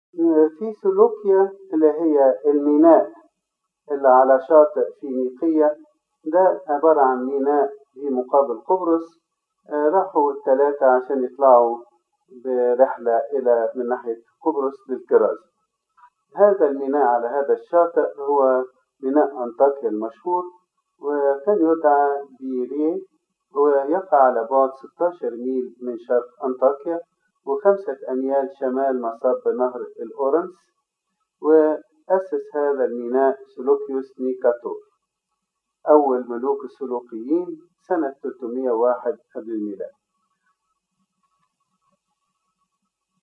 في سلوكيا اللي هي الميناء اللي على شاطئ فينيقية ده عبارة عن ميناء في مقابل قبرص راحوا الثلاثة عشان يطلعوا برحلة إلى من ناحية قبرص للكرازة هذا الميناء على هذا الشاطئ هو ميناء أنطاكيا المشهور وكان يدعى بيريه ويقع على بعد 16 ميل من شرق أنطاكيا وخمسة أميال شمال مصب نهر الأورنس وأسس هذا الميناء سلوكيوس نيكاتور أول ملوك السلوقيين سنة 301 قبل الميلاد